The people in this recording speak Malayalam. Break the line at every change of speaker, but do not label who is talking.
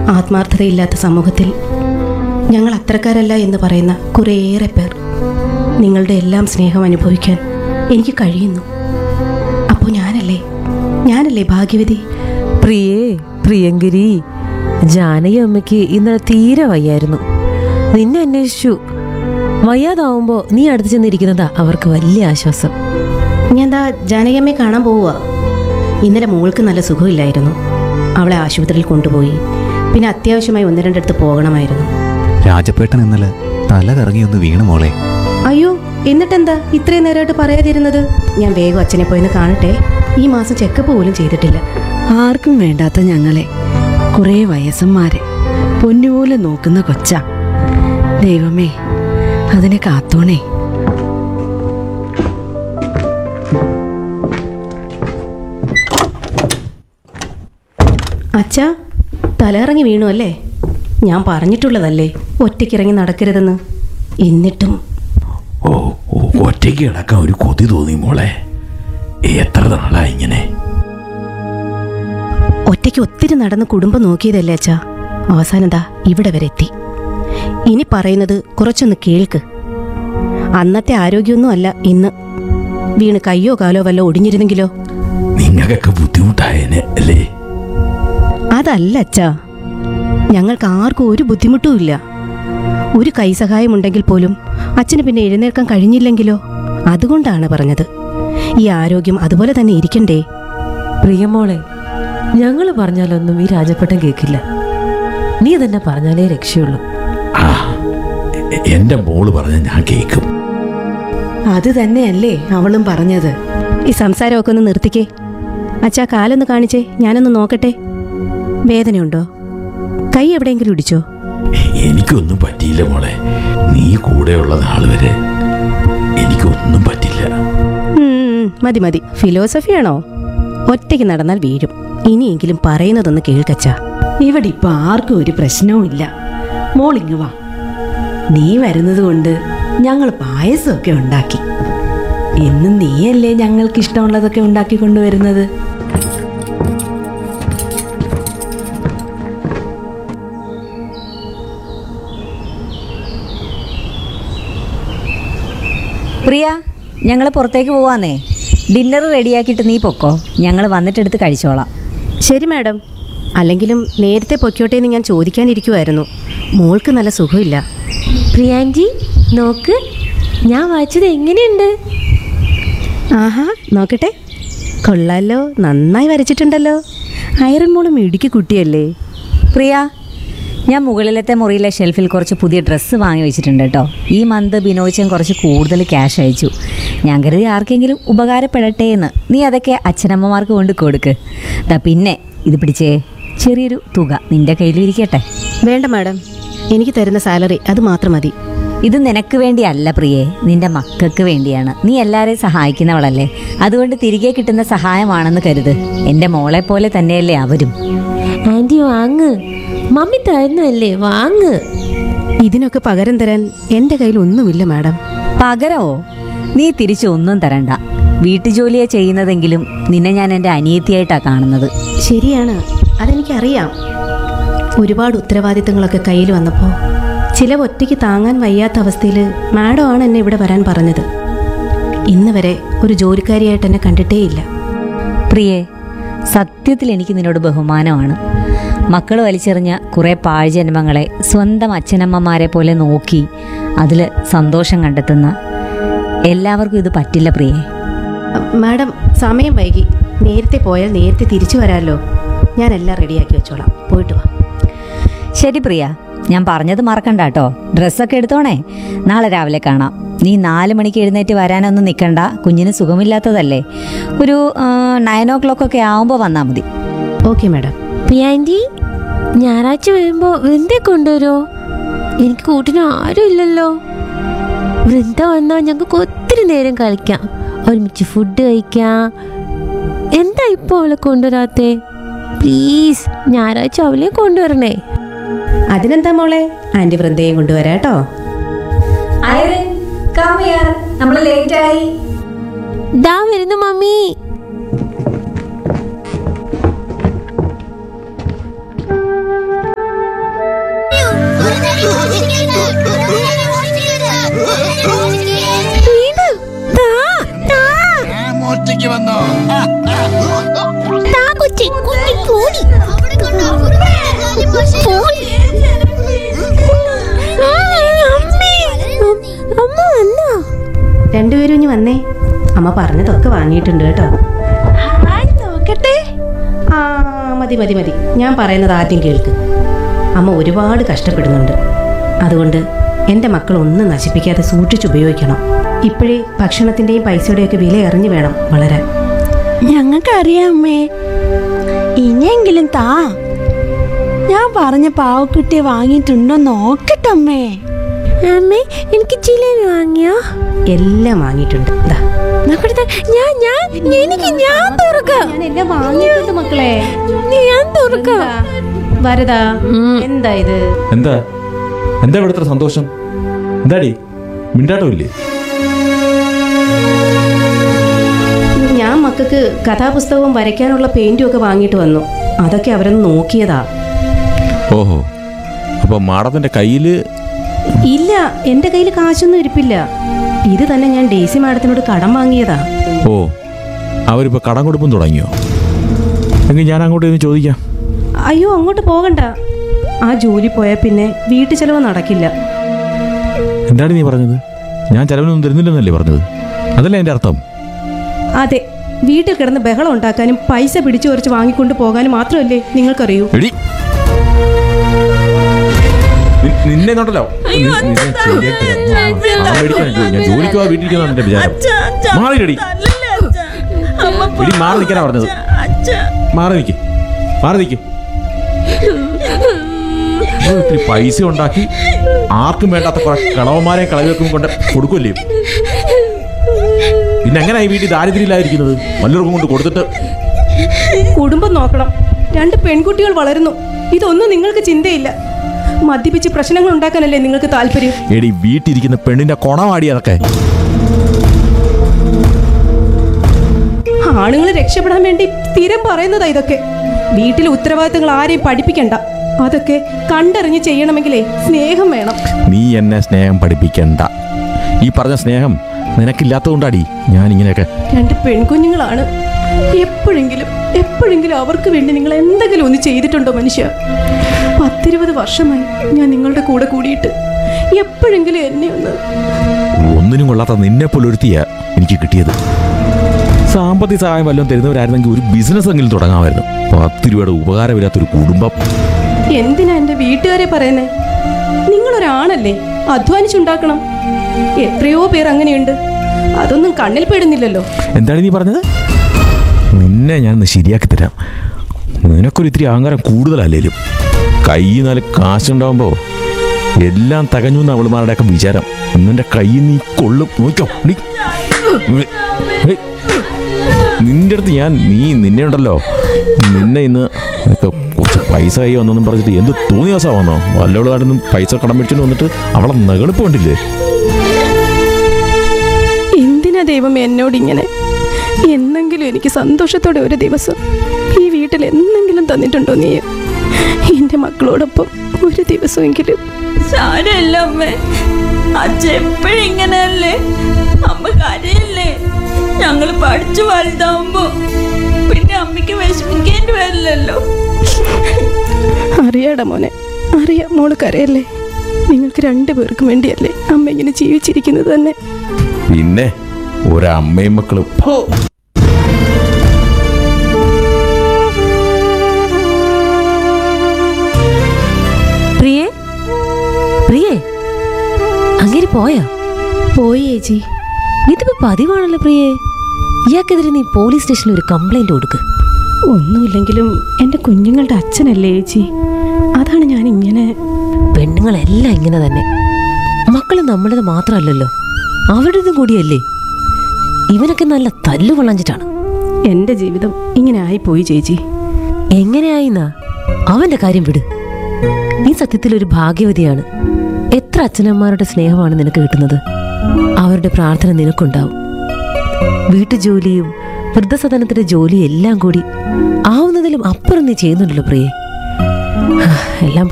ആത്മാർത്ഥതയില്ലാത്ത സമൂഹത്തിൽ ഞങ്ങൾ അത്രക്കാരല്ല എന്ന് പറയുന്ന കുറേയേറെ പേർ നിങ്ങളുടെ എല്ലാം സ്നേഹം അനുഭവിക്കാൻ എനിക്ക് കഴിയുന്നു അപ്പോൾ ഞാനല്ലേ ഞാനല്ലേ ഭാഗ്യവതി
പ്രിയേ പ്രിയങ്കരി ജാനകി അമ്മയ്ക്ക് ഇന്നലെ തീരെ വയ്യായിരുന്നു നിന്നെ അന്വേഷിച്ചു വയ്യാതാവുമ്പോ നീ അടുത്ത് ചെന്നിരിക്കുന്നതാ അവർക്ക് വലിയ ആശ്വാസം
ഞാൻ എന്താ ജാനകിയമ്മയെ കാണാൻ പോവുക ഇന്നലെ മോൾക്ക് നല്ല സുഖമില്ലായിരുന്നു അവളെ ആശുപത്രിയിൽ കൊണ്ടുപോയി പിന്നെ അത്യാവശ്യമായി ഒന്ന് രണ്ടിടത്ത് പോകണമായിരുന്നു
രാജപ്പേട്ടൻ ഇന്നലെ തല കറങ്ങി ഒന്ന് വീണു മോളെ
അയ്യോ എന്നിട്ടെന്താ ഇത്രയും നേരമായിട്ട് പറയാതിരുന്നത് ഞാൻ വേഗം അച്ഛനെ പോയിന്ന് കാണട്ടെ ഈ മാസം ചെക്കപ്പ് പോലും ചെയ്തിട്ടില്ല
ആർക്കും വേണ്ടാത്ത ഞങ്ങളെ കുറേ വയസ്സന്മാരെ പൊന്നുപോലെ നോക്കുന്ന കൊച്ച ദൈവമേ അതിനെ കാത്തോണേ
അച്ഛാ തലയിറങ്ങി വീണു അല്ലേ ഞാൻ പറഞ്ഞിട്ടുള്ളതല്ലേ ഒറ്റയ്ക്കിറങ്ങി നടക്കരുതെന്ന് എന്നിട്ടും
ഓ ഓ, ഒറ്റയ്ക്ക് കിടക്കാൻ ഒരു കൊതി തോന്നി മോളെ എത്ര നാളായി ഇങ്ങനെ
ഒറ്റയ്ക്ക് ഒത്തിരി നടന്ന് കുടുംബം നോക്കിയതല്ലേ അച്ഛാ അവസാനം ദാ ഇവിടെ വരെ എത്തി ഇനി പറയുന്നത് കുറച്ചൊന്ന് കേൾക്ക് അന്നത്തെ ആരോഗ്യമൊന്നും അല്ല ഇന്ന് വീണ് കയ്യോ കാലോ വല്ലോ ഒടിഞ്ഞിരുന്നെങ്കിലോ
നിങ്ങൾക്കൊക്കെ ബുദ്ധിമുട്ടായേനെ അല്ലേ
അതല്ല അച്ഛാ ഞങ്ങൾക്ക് ആർക്കും ഒരു ബുദ്ധിമുട്ടുമില്ല ഒരു കൈസഹായം ഉണ്ടെങ്കിൽ പോലും അച്ഛന് പിന്നെ എഴുന്നേൽക്കാൻ കഴിഞ്ഞില്ലെങ്കിലോ അതുകൊണ്ടാണ് പറഞ്ഞത് ഈ ആരോഗ്യം അതുപോലെ തന്നെ ഇരിക്കണ്ടേ
പ്രിയമോളെ ഞങ്ങൾ പറഞ്ഞാലൊന്നും ഈ രാജപ്പേട്ടൻ കേൾക്കില്ല നീ തന്നെ പറഞ്ഞാലേ രക്ഷയുള്ളൂ
ആ എ- എന്റെ മോള് പറഞ്ഞ ഞാൻ കേൾക്കും
അത് തന്നെയല്ലേ അവളും പറഞ്ഞത്
ഈ സംസാരമൊക്കെ ഒന്ന് നിർത്തിക്കേ അച്ഛാ കാലൊന്ന് കാണിച്ചേ ഞാനൊന്ന് നോക്കട്ടെ വേദനയുണ്ടോ കൈ എവിടെയെങ്കിലും ഇടിച്ചോ
എനിക്കൊന്നും പറ്റിയില്ല മോളെ നീ കൂടെയുള്ള നാൾ വരെ എനിക്കൊന്നും പറ്റില്ല
ഉം, മതി മതി ഫിലോസഫിയാണോ ഒറ്റയ്ക്ക് നടന്നാൽ വീഴും ഇനിയെങ്കിലും പറയുന്നതൊന്ന് കേൾക്കച്ചാ
ഇവിടെ ഇപ്പൊ ആർക്കും ഒരു പ്രശ്നവും ഇല്ല മോളിങ് വാ നീ വരുന്നത് കൊണ്ട് ഞങ്ങൾ പായസമൊക്കെ ഉണ്ടാക്കി എന്നും നീയല്ലേ ഞങ്ങൾക്ക് ഇഷ്ടമുള്ളതൊക്കെ ഉണ്ടാക്കി കൊണ്ടുവരുന്നത്
പ്രിയ ഞങ്ങൾ പുറത്തേക്ക് പോവാന്നേ ഡിന്നർ റെഡിയാക്കിയിട്ട് നീ പൊക്കോ ഞങ്ങൾ വന്നിട്ടെടുത്ത് കഴിച്ചോളാം
ശരി മാഡം അല്ലെങ്കിലും നേരത്തെ പൊയ്ക്കോട്ടെ എന്ന് ഞാൻ ചോദിക്കാനിരിക്കുമായിരുന്നു മോൾക്ക് നല്ല സുഖമില്ല
പ്രിയാൻറ്റി നോക്ക് ഞാൻ വായിച്ചത് എങ്ങനെയുണ്ട്
ആഹാ നോക്കട്ടെ കൊള്ളാലോ നന്നായി വരച്ചിട്ടുണ്ടല്ലോ ഐറൺ മോളും ഇടുക്കി കുട്ടിയല്ലേ
പ്രിയ ഞാൻ മുകളിലത്തെ മുറിയിലെ ഷെൽഫിൽ കുറച്ച് പുതിയ ഡ്രസ്സ് വാങ്ങി വെച്ചിട്ടുണ്ട് കേട്ടോ ഈ മന്ത് ബിനോച്ചൻ കുറച്ച് കൂടുതൽ ക്യാഷ് അയച്ചു ഞാൻ കരുതി ആർക്കെങ്കിലും ഉപകാരപ്പെടട്ടെ എന്ന് നീ അതൊക്കെ അച്ഛനമ്മമാർക്ക് കൊണ്ട് കൊടുക്ക് ദാ പിന്നെ ഇത് പിടിച്ചേ ചെറിയൊരു തുക നിന്റെ കയ്യിലിരിക്കട്ടെ
വേണ്ട മാഡം എനിക്ക് തരുന്ന സാലറി അത് മാത്രം മതി
ഇത് നിനക്ക് വേണ്ടിയല്ല പ്രിയേ നിന്റെ മക്കൾക്ക് വേണ്ടിയാണ് നീ എല്ലാവരെയും സഹായിക്കുന്നവളല്ലേ അതുകൊണ്ട് തിരികെ കിട്ടുന്ന സഹായമാണെന്ന് കരുത് എൻ്റെ മോളെ പോലെ തന്നെയല്ലേ അവരും
ആൻറ്റി വാങ്ങ് മമ്മി തരുന്നല്ലേ വാങ്ങ്
ഇതിനൊക്കെ പകരം തരാൻ എൻ്റെ കയ്യിൽ ഒന്നുമില്ല മാഡം
പകരമോ നീ തിരിച്ചു ഒന്നും തരണ്ട വീട്ടുജോലിയെ ചെയ്യുന്നതെങ്കിലും നിന്നെ ഞാൻ എൻ്റെ അനിയത്തിയായിട്ടാണ് കാണുന്നത്
ശരിയാണ് അതെനിക്കറിയാം ഒരുപാട് ഉത്തരവാദിത്തങ്ങളൊക്കെ കയ്യിൽ വന്നപ്പോൾ ചിലവ് ഒറ്റയ്ക്ക് താങ്ങാൻ വയ്യാത്ത അവസ്ഥയിൽ മാഡമാണ് എന്നെ ഇവിടെ വരാൻ പറഞ്ഞത് ഇന്ന് വരെ ഒരു ജോലിക്കാരിയായിട്ട് എന്നെ കണ്ടിട്ടേയില്ല
പ്രിയേ സത്യത്തിൽ എനിക്ക് നിന്നോട് ബഹുമാനമാണ് മക്കൾ വലിച്ചെറിഞ്ഞ കുറേ പാഴ്ജന്മങ്ങളെ സ്വന്തം അച്ഛനമ്മമാരെ പോലെ നോക്കി അതിൽ സന്തോഷം കണ്ടെത്തുന്ന എല്ലാവർക്കും ഇത് പറ്റില്ല പ്രിയേ
അ, മാഡം സമയം വൈകി നേരത്തെ പോയാൽ നേരത്തെ തിരിച്ചു വരാമല്ലോ ഞാൻ എല്ലാം റെഡിയാക്കി വെച്ചോളാം പോയിട്ട് വാ
ശരി പ്രിയ ഞാൻ പറഞ്ഞത് മറക്കണ്ട കേട്ടോ ഡ്രസ്സൊക്കെ എടുത്തോണേ നാളെ രാവിലെ കാണാം നീ നാല് മണിക്ക് എഴുന്നേറ്റ് വരാനൊന്നും നിൽക്കണ്ട കുഞ്ഞിന് സുഖമില്ലാത്തതല്ലേ ഒരു നയൻ ഓ ക്ലോക്ക് ഒക്കെ ആവുമ്പോൾ വന്നാൽ മതി
ഓക്കെ മാഡം
പ്രിയാൻറ്റി ഞായറാഴ്ച വരുമ്പോ വൃന്ദ കൊണ്ടുവരോ എനിക്ക് കൂട്ടിന് ആരും ഇല്ലല്ലോ വൃന്ദ വന്നാൽ ഞങ്ങൾക്ക് ഒത്തിരി നേരം കളിക്കാം ഒരുമിച്ച് ഫുഡ് കഴിക്കാം എന്താ ഇപ്പോൾ അവളെ കൊണ്ടുവരാത്തെ പ്ലീസ് ഞായറാഴ്ച അവളെ കൊണ്ടുവരണേ
അതിനെന്താ മോളെ ആൻറ്റി വൃന്ദയും കൊണ്ടുവരാം കേട്ടോ
നമ്മൾ ലേറ്റ് ആയി
ദാ വരുന്നു മമ്മി വീട് താ താ
മോഷ്ടിക്ക് വന്നോ
താ കൊച്ചി കുഞ്ഞി പോടി പോടി ആ, അമ്മേ. അമ്മ വന്നോ
രണ്ടുപേരും ഇനി വന്നേ അമ്മ പറഞ്ഞതൊക്കെ വാങ്ങിയിട്ടുണ്ട് കേട്ടോ
ഹായ് നോക്കട്ടെ
ആ മതി മതി മതി ഞാൻ പറയുന്നത് ആദ്യം കേൾക്ക് അമ്മ ഒരുപാട് കഷ്ടപ്പെടുന്നുണ്ട് അതുകൊണ്ട് എൻ്റെ മക്കൾ ഒന്നും നശിപ്പിക്കാതെ സൂക്ഷിച്ചുപയോഗിക്കണം ഇപ്പോഴേ ഭക്ഷണത്തിൻ്റെയും പൈസയുടെയൊക്കെ വില അറിഞ്ഞു വേണം വളരാൻ
ഞങ്ങൾക്കറിയാം അമ്മേ ഇനിയെങ്കിലും താ ഞാൻ പറഞ്ഞ പാവക്കുട്ടിയെ വാങ്ങിയിട്ടുണ്ടോ നോക്കട്ടെ അമ്മേ
അമ്മേ എനിക്ക് ജിലേബി വാങ്ങിയോ
എല്ലാം വാങ്ങിയിട്ടുണ്ട് ദാ.
നോക്കട്ടെ ഞാൻ ഞാൻ എനിക്ക് ഞാൻ തുറക്കാം
ഞാൻ എല്ലാം വാങ്ങിയിട്ടുണ്ട് മക്കളെ
ഞാൻ തുറക്കാം
വരതാ എന്താ ഇത്
എന്താ എന്താ ഇവിടുത്തെ സന്തോഷം എന്താടി മിണ്ടാട്ടമില്ലേ
ഞാൻ മക്കൾക്ക് കഥാപുസ്തകവും വരയ്ക്കാനുള്ള പെയിന്റും ഒക്കെ വാങ്ങിയിട്ട് വന്നു അതൊക്കെ അവരൊന്ന് നോക്കിയതാ
ഓഹോ അപ്പൊ മാഡത്തിന്റെ കയ്യില്
ഇല്ല എൻ്റെ കയ്യിൽ കാശൊന്നും ഇരിപ്പില്ല ഇത് തന്നെ ഞാൻ ഡേസി മാഡത്തിനോട് കടം വാങ്ങിയതാ
ഓ അവരിപ്പോ കടം കൊടുപ്പും തുടങ്ങിയോ എങ്കിൽ ഞാൻ അങ്ങോട്ട് ഇന്ന് ചോദിക്കാം
അയ്യോ അങ്ങോട്ട് പോകണ്ട ആ ജോലി പോയാൽ പിന്നെ വീട്ടു ചെലവ് നടക്കില്ല
എന്താണ് നീ പറഞ്ഞത് ഞാൻ ചെലവിനൊന്നും തരുന്നില്ലെന്നല്ലേ പറഞ്ഞത് അതല്ലേ എൻ്റെ അർത്ഥം
അതെ വീട്ടിൽ കിടന്ന് ബഹളം ഉണ്ടാക്കാനും പൈസ പിടിച്ചു കുറച്ച് വാങ്ങിക്കൊണ്ട് പോകാനും മാത്രമല്ലേ നിങ്ങൾക്കറിയൂ
എടി നി- നിന്നെ നോട്ടല്ലോ ഞാൻ ജോലിക്കോ വീട്ടിലിരിക്കുന്ന എന്റെ വിചാരം മാറിയിടി എടി മാറി നിൽക്കാനാ പറഞ്ഞത് മാറി നിൽക്ക് മാറി നിൽക്ക് ഇത്തിരി പൈസ ഉണ്ടാക്കി ആർക്കും വേണ്ടാത്ത കുറെ കളവന്മാരെ കളവിയൊക്കെ കൊണ്ട് കൊടുക്കുമല്ലേ പിന്നെ എങ്ങനെ ഈ വീട്ടിൽ ദാരിദ്ര്യമില്ലായിരിക്കുന്നത് വല്ലവർക്കും കൊണ്ട് കൊടുത്തിട്ട്
കുടുംബം നോക്കണം രണ്ട് പെൺകുട്ടികൾ വളരുന്നു ഇതൊന്നും നിങ്ങൾക്ക് ചിന്തയില്ല മദ്യപിച്ച് പ്രശ്നങ്ങൾ ഉണ്ടാക്കാനല്ലേ നിങ്ങൾക്ക് താല്പര്യം
എടി വീട്ടിലിരിക്കുന്ന പെണ്ണിന്റെ കൊണമാടി അതൊക്കെ
ആണുങ്ങൾ രക്ഷപ്പെടാൻ വേണ്ടി സ്ഥിരം പറയുന്നതാ ഇതൊക്കെ വീട്ടിലെ ഉത്തരവാദിത്തങ്ങൾ ആരെയും പഠിപ്പിക്കണ്ട അതൊക്കെ കണ്ടറിഞ്ഞ് ചെയ്യണമെങ്കിലേ സ്നേഹം വേണം
നീ എന്നെ സ്നേഹം പഠിപ്പിക്കണ്ട ഈ പറഞ്ഞ സ്നേഹം നിനക്കില്ലാത്തതുകൊണ്ടാടി ഞാൻ ഇങ്ങനെയൊക്കെ
രണ്ട് പെൺകുഞ്ഞുങ്ങളാണ് എപ്പോഴെങ്കിലും എപ്പോഴെങ്കിലും അവർക്ക് വേണ്ടി നിങ്ങൾ എന്തെങ്കിലും ഒന്ന് ചെയ്തിട്ടുണ്ടോ മനുഷ്യ പത്തിരുപത് വർഷമായി ഞാൻ നിങ്ങളുടെ കൂടെ കൂടിയിട്ട് എപ്പോഴെങ്കിലും എന്നെ ഒന്ന്
ഒന്നിനും കൊള്ളാത്ത നിന്നെ പോലൊരുത്തിയ എനിക്ക് കിട്ടിയത് സാമ്പത്തിക സഹായം വല്ലതും തരുന്നവരായിരുന്നെങ്കിൽ ഒരു ബിസിനസ് എങ്കിലും തുടങ്ങാമായിരുന്നു പത്ത് രൂപയുടെ ഉപകാരമില്ലാത്തൊരു കുടുംബം
എന്തിനാ എൻ്റെ വീട്ടുകാരെ പറയുന്നേ നിങ്ങളൊരാണല്ലേ അധ്വാനിച്ചുണ്ടാക്കണം എത്രയോ പേർ അങ്ങനെയുണ്ട് അതൊന്നും കണ്ണിൽ പെടുന്നില്ലല്ലോ
എന്താണ് നീ പറഞ്ഞത് നിന്നെ ഞാൻ ഒന്ന് ശരിയാക്കി തരാം നിനക്കൊരു ഇത്തിരി അഹങ്കാരം കൂടുതലല്ലേലും കൈ നാല് കാശുണ്ടാവുമ്പോൾ എല്ലാം തകഞ്ഞു എന്ന് അവളുമാരുടെയൊക്കെ വിചാരം നിന്റെ കൈ നീ കൊള്ളും നോക്കോ നീ ഹേയ്. നിന്റെ അടുത്ത് ഞാൻ നീ നിന്നെ ഉണ്ടല്ലോ നിന്നെ ഇന്ന് നിനക്ക് കുറച്ച് പൈസ കൈ വന്നെന്നും പറഞ്ഞിട്ട് എന്ത് തോന്നിയ ദിവസം വന്നോ വല്ലവളുമായിട്ടൊന്നും പൈസ കടം മേടിച്ചോണ്ട് വന്നിട്ട് അവളെ നെകളിപ്പ് കണ്ടില്ലേ
എന്തിനാ ദൈവം എന്നോട് ഇങ്ങനെ എന്നെങ്കിലും എനിക്ക് സന്തോഷത്തോടെ ഒരു ദിവസം ഈ വീട്ടിൽ എന്തെങ്കിലും തന്നിട്ടുണ്ടോ നീ എൻ്റെ മക്കളോടൊപ്പം ഒരു ദിവസമെങ്കിലും
സാരല്ല അമ്മേ അച്ഛൻ എപ്പോഴും ഇങ്ങനെയല്ലേ അമ്മ കരയല്ലേ ഞങ്ങൾ പഠിച്ചു വലുതാവുമ്പോ പിന്നെ അമ്മയ്ക്ക് വിഷമിക്കേണ്ടി വരില്ലല്ലോ
അറിയാടാ മോനെ അറിയാം മോള് കരയല്ലേ നിങ്ങൾക്ക് രണ്ടു പേർക്കും വേണ്ടിയല്ലേ അമ്മ ഇങ്ങനെ ജീവിച്ചിരിക്കുന്നത് തന്നെ
പിന്നെ ഒരമ്മയും മക്കളും ഹോ.
പ്രിയേ പ്രിയേ അങ്ങനെ പോയോ
പോയി ചേച്ചി
ഇതിപ്പോ പതിവാണല്ലോ പ്രിയേ ഇയാൾക്കെതിരെ നീ പോലീസ് സ്റ്റേഷനിൽ ഒരു കംപ്ലൈന്റ് കൊടുക്ക്
ഒന്നുമില്ലെങ്കിലും എൻ്റെ കുഞ്ഞുങ്ങളുടെ അച്ഛനല്ലേ ചേച്ചി അതാണ് ഞാൻ ഇങ്ങനെ
പെണ്ണുങ്ങളെല്ലാം ഇങ്ങനെ തന്നെ മക്കള് നമ്മുടേത് മാത്രമല്ലല്ലോ അവരുടേതും കൂടിയല്ലേ ഇവനൊക്കെ നല്ല തല്ലു കൊള്ളാഞ്ഞിട്ടാണ്
എൻ്റെ ജീവിതം ഇങ്ങനെ ആയിപ്പോയി ചേച്ചി
എങ്ങനെയായിന്നാ അവന്റെ കാര്യം വിട് നീ സത്യത്തിൽ ഒരു ഭാഗ്യവതിയാണ് എത്ര അച്ഛനമ്മമാരുടെ സ്നേഹമാണ് നിനക്ക് കിട്ടുന്നത് അവരുടെ പ്രാർത്ഥന നിനക്കുണ്ടാവും വീട്ടുജോലിയും വൃദ്ധസദനത്തിന്റെ ജോലിയും എല്ലാം കൂടി ആവുന്നതിലും അപ്പുറം നീ ചെയ്യുന്നുണ്ടല്ലോ പ്രിയേ ഹാ, എല്ലാം